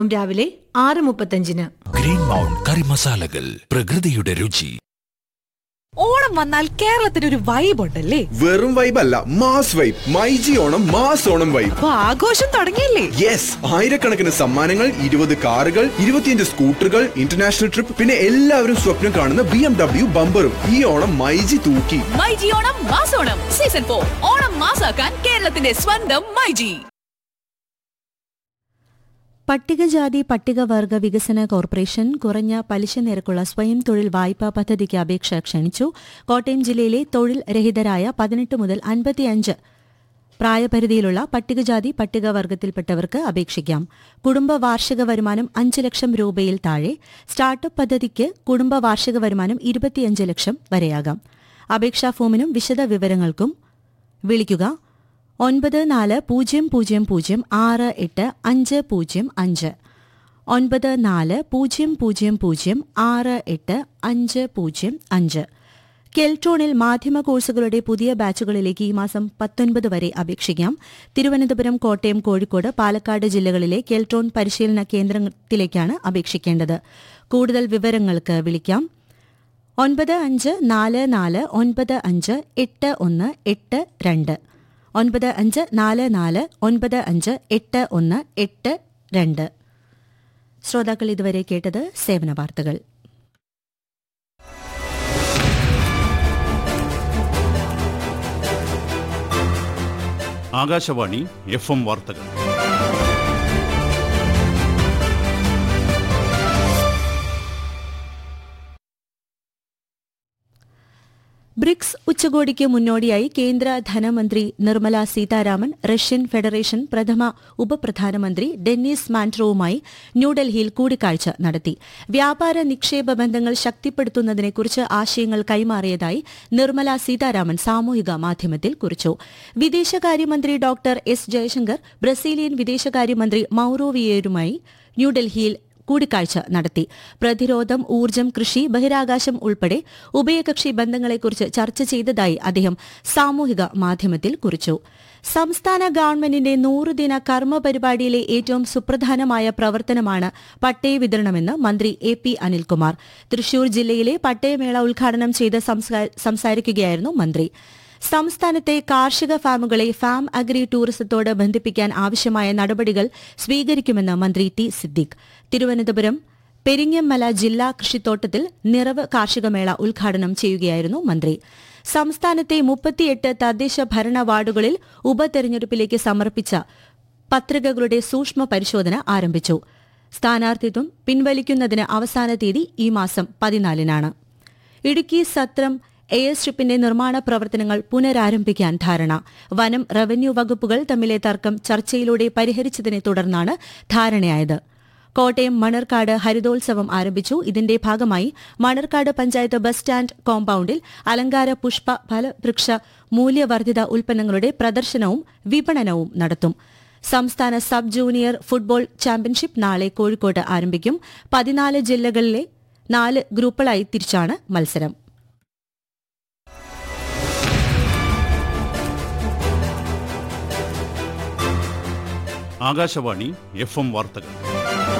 രാവിലെ ആറ് മുപ്പത്തഞ്ചിന് ഗ്രീൻ മൗണ്ട് കറി മസാലകൾ പ്രകൃതിയുടെ രുചി ഓണം വന്നാൽ കേരളത്തിന് ഒരു വൈബ് ഉണ്ടല്ലേ വെറും വൈബ് അല്ല mass vibe myG Onam mass Onam vibe അപ്പൊ ആഘോഷം തുടങ്ങിയില്ലേ യെസ് ആയിരക്കണക്കിന് സമ്മാനങ്ങൾ ഇരുപത് കാറുകൾ ഇരുപത്തിയഞ്ച് സ്കൂട്ടറുകൾ ഇന്റർനാഷണൽ ട്രിപ്പ് പിന്നെ എല്ലാവരും സ്വപ്നം കാണുന്ന ബി എം ഡബ്ല്യു ബമ്പറും ഈ ഓണം മൈജി തൂക്കി മൈജി ഓണം മാസോണം സീസൺ ഫോർ ഓണം മാസാക്കാൻ കേരളത്തിന്റെ സ്വന്തം മൈജി പട്ടികജാതി പട്ടികവർഗ വികസന കോർപ്പറേഷൻ കുറഞ്ഞ പലിശ നിരക്കുള്ള സ്വയം തൊഴിൽ വായ്പാ പദ്ധതിക്ക് അപേക്ഷ ക്ഷണിച്ചു കോട്ടയം ജില്ലയിലെ തൊഴിൽ രഹിതരായ പതിനെട്ട് മുതൽ അൻപത്തിയഞ്ച് പ്രായപരിധിയിലുള്ള പട്ടികജാതി പട്ടികവർഗത്തിൽപ്പെട്ടവർക്ക് അപേക്ഷിക്കാം കുടുംബ വാർഷിക വരുമാനം അഞ്ച് ലക്ഷം രൂപയിൽ താഴെ സ്റ്റാർട്ടപ്പ് പദ്ധതിക്ക് കുടുംബ വാർഷിക വരുമാനം ഇരുപത്തിയഞ്ച് ലക്ഷം വരെയാകാം അപേക്ഷാ ഫോമിനും വിശദ വിവരങ്ങൾക്കും വിളിക്കുക ഒൻപത് നാല് പൂജ്യം പൂജ്യം പൂജ്യം ആറ് എട്ട് അഞ്ച് പൂജ്യം അഞ്ച് ഒൻപത് നാല് പൂജ്യം പൂജ്യം പൂജ്യം ആറ് എട്ട് അഞ്ച് പൂജ്യം അഞ്ച് കെൽട്രോണിൽ മാധ്യമ കോഴ്സുകളുടെ പുതിയ ബാച്ചുകളിലേക്ക് ഈ മാസം പത്തൊൻപത് വരെ അപേക്ഷിക്കാം തിരുവനന്തപുരം കോട്ടയം കോഴിക്കോട് പാലക്കാട് ജില്ലകളിലെ കെൽട്രോൺ പരിശീലന കേന്ദ്രത്തിലേക്കാണ് അപേക്ഷിക്കേണ്ടത് കൂടുതൽ വിവരങ്ങൾക്ക് വിളിക്കാം ഒൻപത് അഞ്ച് നാല് നാല് ഒൻപത് അഞ്ച് എട്ട് ഒന്ന് എട്ട് രണ്ട് ഒൻപത് അഞ്ച് നാല് നാല് ഒൻപത് അഞ്ച് എട്ട് ഒന്ന് എട്ട് രണ്ട് ശ്രോതാക്കൾ ഇതുവരെ കേട്ടത് സേവന വാർത്തകൾ ആകാശവാണി എഫ് എം വാർത്തകൾ ബ്രിക്സ് ഉച്ചകോടിക്ക് മുന്നോടിയായി കേന്ദ്ര ധനമന്ത്രി നിർമ്മല സീതാരാമൻ റഷ്യൻ ഫെഡറേഷൻ പ്രഥമ ഉപപ്രധാനമന്ത്രി ഡെന്നിസ് മാൻട്രോവുമായി ന്യൂഡൽഹിയിൽ കൂടിക്കാഴ്ച നടത്തി വ്യാപാര നിക്ഷേപ ബന്ധങ്ങൾ ശക്തിപ്പെടുത്തുന്നതിനെക്കുറിച്ച് ആശയങ്ങൾ കൈമാറിയതായി നിർമ്മല സീതാരാമൻ സാമൂഹിക മാധ്യമത്തിൽ കുറിച്ചു വിദേശകാര്യമന്ത്രി ഡോക്ടർ എസ് ജയശങ്കർ ബ്രസീലിയൻ വിദേശകാര്യമന്ത്രി മൌറോവിയരുമായി ന്യൂഡൽഹിയിൽ കൂടിക്കാഴ്ച നടത്തി പ്രതിരോധം ഊർജ്ജം കൃഷി ബഹിരാകാശം ഉൾപ്പെടെ ഉഭയകക്ഷി ബന്ധങ്ങളെക്കുറിച്ച് ചർച്ച ചെയ്തതായി അദ്ദേഹം സാമൂഹിക മാധ്യമത്തിൽ കുറിച്ചു സംസ്ഥാന ഗവൺമെന്റിന്റെ നൂറുദിന കർമ്മ പരിപാടിയിലെ ഏറ്റവും സുപ്രധാനമായ പ്രവർത്തനമാണ് പട്ടയ വിതരണമെന്ന് മന്ത്രി എ പി അനിൽകുമാർ തൃശൂർ ജില്ലയിലെ പട്ടയമേള ഉദ്ഘാടനം ചെയ്ത് സംസാ- സംസാരിക്കുകയായിരുന്നു മന്ത്രി സംസ്ഥാനത്തെ കാർഷിക ഫാമുകളെ ഫാം അഗ്രി ടൂറിസത്തോട് ബന്ധിപ്പിക്കാൻ ആവശ്യമായ നടപടികൾ സ്വീകരിക്കുമെന്ന് മന്ത്രി ടി സിദ്ദിഖ് തിരുവനന്തപുരം പെരിങ്ങമല ജില്ലാ കൃഷിത്തോട്ടത്തിൽ നിറവ് കാർഷികമേള ഉദ്ഘാടനം ചെയ്യുകയായിരുന്നു മന്ത്രി സംസ്ഥാനത്തെ മുപ്പത്തിയെട്ട് തദ്ദേശ ഭരണ വാർഡുകളിൽ ഉപതെരഞ്ഞെടുപ്പിലേക്ക് സമർപ്പിച്ച പത്രികകളുടെ സൂക്ഷ്മ പരിശോധന ആരംഭിച്ചു സ്ഥാനാർത്ഥിത്വം പിൻവലിക്കുന്നതിന് അവസാന തീയതി ഈ മാസം പതിനാലിനാണ് ഇടുക്കി സത്രം എയർ സ്ട്രിപ്പിന്റെ നിർമ്മാണ പ്രവർത്തനങ്ങൾ പുനരാരംഭിക്കാൻ ധാരണ വനം റവന്യൂ വകുപ്പുകൾ തമ്മിലെ തർക്കം ചർച്ചയിലൂടെ പരിഹരിച്ചതിനെ തുടർന്നാണ് ധാരണയായത് കോട്ടയം മണർക്കാട് ഹരിതോത്സവം ആരംഭിച്ചു ഇതിന്റെ ഭാഗമായി മണർക്കാട് പഞ്ചായത്ത് ബസ് സ്റ്റാൻഡ് കോമ്പൌണ്ടിൽ അലങ്കാര പുഷ്പ ഫലവൃക്ഷ മൂല്യവർദ്ധിത ഉൽപ്പന്നങ്ങളുടെ പ്രദർശനവും വിപണനവും നടത്തും സംസ്ഥാന സബ് ജൂനിയർ ഫുട്ബോൾ ചാമ്പ്യൻഷിപ്പ് നാളെ കോഴിക്കോട്ട് ആരംഭിക്കും പതിനാല് ജില്ലകളിലെ നാല് ഗ്രൂപ്പുകളായി തിരിച്ചാണ് മത്സരം ആകാശവാണി എഫ് എം വാർത്തകൾ